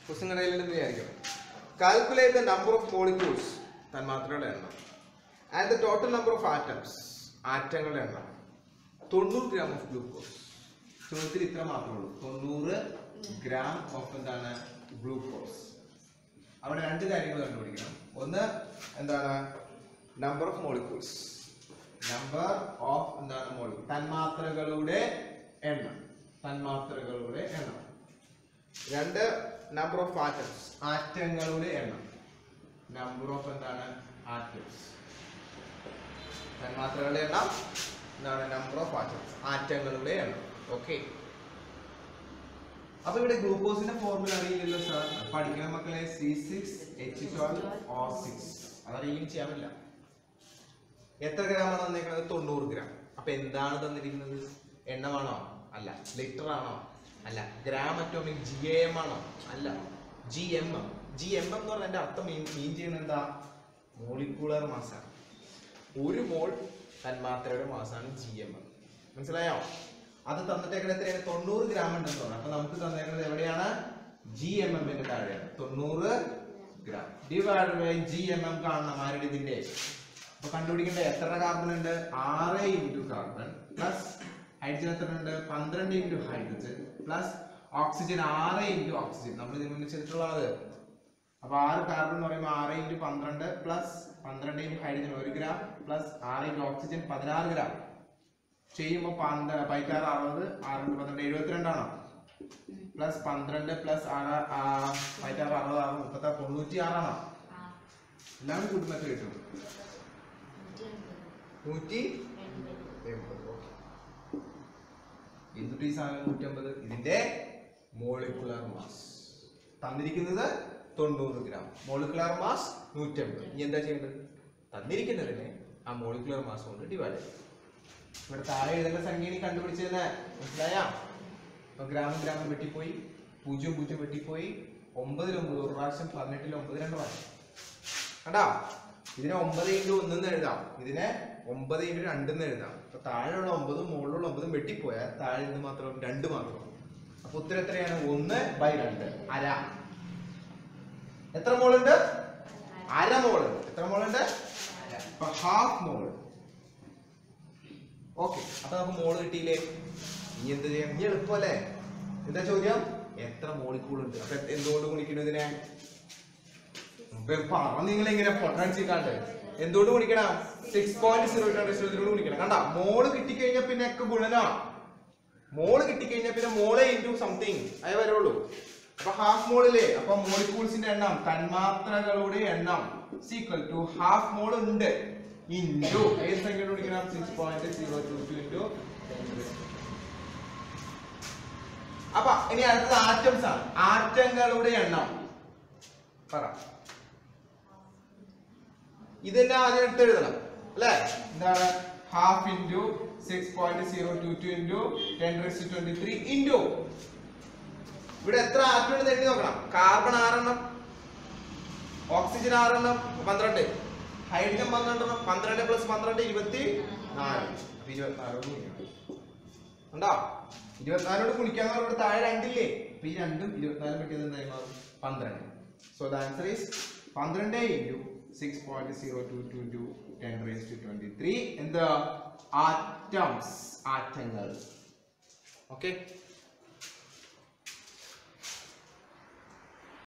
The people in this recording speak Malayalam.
ക്വസ്റ്റ്യൻ കടയിലെന്ന് വിചാരിക്കണം calculate the number of molecules തന്മാത്രകളുടെ എണ്ണം and the total number of atoms ആറ്റങ്ങളുടെ എണ്ണം തൊണ്ണൂറ് ഗ്രാം ഓഫ് ഗ്ലൂക്കോസ് ചോദ്യത്തിൽ ഇത്ര മാത്രമേ ഉള്ളൂ തൊണ്ണൂറ് ഗ്രാം ഓഫ് എന്താണ് ഗ്ലൂക്കോസ് അവിടെ രണ്ട് കാര്യങ്ങൾ കണ്ടുപിടിക്കണം ഒന്ന് എന്താണ് number of molecules number of എന്താണ് മോളിക്യൂൾ തന്മാത്രകളുടെ എണ്ണം തന്മാത്രകളുടെ എണ്ണം രണ്ട് നമ്പർ ഓഫ് ആറ്റംസ് ആറ്റങ്ങളുടെ എണ്ണം നമ്പർ ഓഫ് എന്താണ് ആറ്റംസ് തന്മാത്രകളുടെ എണ്ണം എന്താണ് നമ്പർ ഓഫ് ആറ്റംസ് ആറ്റങ്ങളുടെ എണ്ണം ഓക്കെ അപ്പൊ ഇവിടെ ഗ്ലൂക്കോസിന്റെ ഫോർമുല അറിയില്ലല്ലോ സാർ പഠിക്കുന്ന മക്കളെ C six H twelve O six അതറിയില്ലെങ്കിൽ ചെയ്യാൻ പറ്റില്ല എത്ര ഗ്രാം ആണ് തന്നേക്കുന്നത് തൊണ്ണൂറ് ഗ്രാം അപ്പൊ എന്താണ് തന്നിരിക്കുന്നത് എണ്ണമാണോ അല്ല ലിറ്റർ ആണോ അല്ല ഗ്രാം അറ്റോമിക് ജി എം ആണോ അല്ല G M M G M M എന്ന് പറഞ്ഞാൽ അർത്ഥം മീൻ മീൻ ചെയ്യുന്നത് എന്താ മോളിക്കുലർ മാസാണ് ഒരു മോൾ തന്മാത്രയുടെ മാസാണ് ജി എം എം മനസ്സിലായോ അത് തന്നിട്ടേക്കുന്നത് എത്രയാണ് തൊണ്ണൂറ് ഗ്രാം ഉണ്ടെന്ന് പറഞ്ഞു അപ്പൊ നമുക്ക് തന്നേക്കുന്നത് എവിടെയാണ് ജി എം എമ്മിന്റെ താഴെയാണ് തൊണ്ണൂറ് gram divide by G M M കാണണം ആരുടെ ഇതിന്റെ അപ്പൊ കണ്ടുപിടിക്കേണ്ട എത്ര കാർബൺ ഉണ്ട് ആറ് ഇൻറ്റു കാർബൺ പ്ലസ് ഹൈഡ്രജൻ എത്ര ഉണ്ട് പന്ത്രണ്ട് ഇൻറ്റു ഹൈഡ്രജൻ പ്ലസ് ഓക്സിജൻ ആറ് ഇൻറ്റു ഓക്സിജൻ നമ്മൾ ഇതിന് മുന്നേ ചെയ്തിട്ടുള്ളത് അപ്പൊ ആറ് കാർബൺ എന്ന് പറയുമ്പോൾ ആറ് ഇൻറ്റു പന്ത്രണ്ട് പ്ലസ് പന്ത്രണ്ട് ഇൻറ്റു ഹൈഡ്രജൻ ഒരു ഗ്രാം പ്ലസ് ആറ് ഇൻറ്റു ഓക്സിജൻ പതിനാറ് ഗ്രാം ചെയ്യുമ്പോൾ പന്ത പൈക്കാറ് അറുപത് ആറ് ഇൻറ്റു പന്ത്രണ്ട് എഴുപത്തിരണ്ടാണോ പ്ലസ് പന്ത്രണ്ട് പ്ലസ് ആറ് പൈക്കാറ് അറുപത് ആറ് മുപ്പത്തി ആറ് തൊണ്ണൂറ്റി ആറാണോ എല്ലാം കൂട്ടുമ്പോൾ എത്ര കിട്ടും നൂറ്റി എൺപത് ഓക്കെ എന്തുട്ട് ഈ സാധനം നൂറ്റമ്പത് ഇതിന്റെ മോളിക്കുലർ മാസ് തന്നിരിക്കുന്നത് തൊണ്ണൂറ് ഗ്രാം മോളിക്കുലർ മാസ് നൂറ്റമ്പത് ഇനി എന്താ ചെയ്യേണ്ടത് തന്നിരിക്കുന്നതിനെ ആ മോളിക്കുലർ മാസ് കൊണ്ട് ഡിവൈഡ് ചെയ്യും ഇവിടെ താഴെ എഴുതേണ്ട സംഖ്യ ഇനി കണ്ടുപിടിച്ചത് മനസ്സിലായ ഇപ്പൊ ഗ്രാമം ഗ്രാമം വെട്ടിപ്പോയി പൂജ്യം പൂജ്യം വെട്ടിപ്പോയി ഒമ്പതിൽ ഒമ്പത് ഒരു പ്രാവശ്യം പതിനെട്ടിൽ ഒമ്പത് രണ്ട് പ്രാവശ്യം കണ്ടാ ഇതിനെ ഒമ്പത് ഇൻറ്റു ഒന്നെന്ന് എഴുതാം ഇതിനെ ഒമ്പത് ഇൻറ്റു രണ്ടെന്ന് എഴുതാം അപ്പൊ താഴെയുള്ള ഒമ്പതും മുകളിലുള്ള ഒമ്പതും വെട്ടിപ്പോയാൽ താഴെ എന്ത് മാത്രം രണ്ട് മാത്രം അപ്പൊ ഉത്തരം എത്രയാണ് ഒന്ന് ബൈ രണ്ട് അര എത്ര മോളുണ്ട് അര മോള് എത്ര മോളുണ്ട് അപ്പൊ ഹാഫ് മോൾ ഓക്കെ അപ്പൊ നമുക്ക് മോള് കിട്ടിയില്ലേ ഇനി എന്ത് ചെയ്യാം ഇനി എളുപ്പമല്ലേ എന്താ ചോദ്യം എത്ര മോളിക്കൂൾ ഉണ്ട് അപ്പൊ എന്തുകൊണ്ട് ഗുണിക്കണം ഇതിനെ പറ നിങ്ങൾ ഇങ്ങനെ പൊട്ടൻസിക്കാണ്ട് എന്തുകൊണ്ട് ഗുണിക്കണം സിക്സ് പോയിന്റ് സീറോ ഇതിനോട് ഗുണിക്കണം കണ്ട മോള് കിട്ടിക്കഴിഞ്ഞാൽ പിന്നെ ഒക്കെ ഗുണനാ മോള് കിട്ടിക്കഴിഞ്ഞാൽ പിന്നെ മോളെ ഇൻറ്റു സംതിങ് അതേ വരുള്ളൂ അപ്പൊ ഹാഫ് മോളിലെ അപ്പൊ മോളിക്യൂൾസിന്റെ എണ്ണം തന്മാത്രകളുടെ എണ്ണം സീക്വൽ ടു ഹാഫ് മോൾ ഉണ്ട് ഇൻറ്റു ഏത് സംഖ്യ വിളിക്കണം six point zero two two into അപ്പൊ ഇനി അടുത്തത് ആറ്റംസ് ആണ് ആറ്റങ്ങളുടെ എണ്ണം പറ ഇതെന്നെ ആദ്യം എടുത്ത് എഴുതണം അല്ലേ എന്താണ് half into six point zero two two into ten raised twenty three into ഇവിടെ എത്ര ആറ്റം ഉണ്ടെന്ന് എഴുതി നോക്കണം കാർബൺ ആറെണ്ണം ഓക്സിജൻ ആറെണ്ണം പന്ത്രണ്ട് ഹൈഡ്രജൻ പന്ത്രണ്ടെണ്ണം പന്ത്രണ്ട് പ്ലസ് പന്ത്രണ്ട് ഇരുപത്തി നാല് അപ്പൊ ഇരുപത്തിനാലോട് ഗുണിക്കണം ഉണ്ടോ ഇരുപത്തിനാലോട് ഗുണിക്കാന്ന് പറഞ്ഞിട്ട് താഴെ രണ്ടില്ലേ അപ്പൊ ഈ രണ്ടും ഇരുപത്തിനാലും പറ്റിയത് എന്തായി മാറും പന്ത്രണ്ട് സോ ദ ആൻസർ ഈസ് പന്ത്രണ്ട് into six point zero two two two ten raise to twenty three എന്താ ആറ്റംസ് ആറ്റങ്ങൾ ഓക്കെ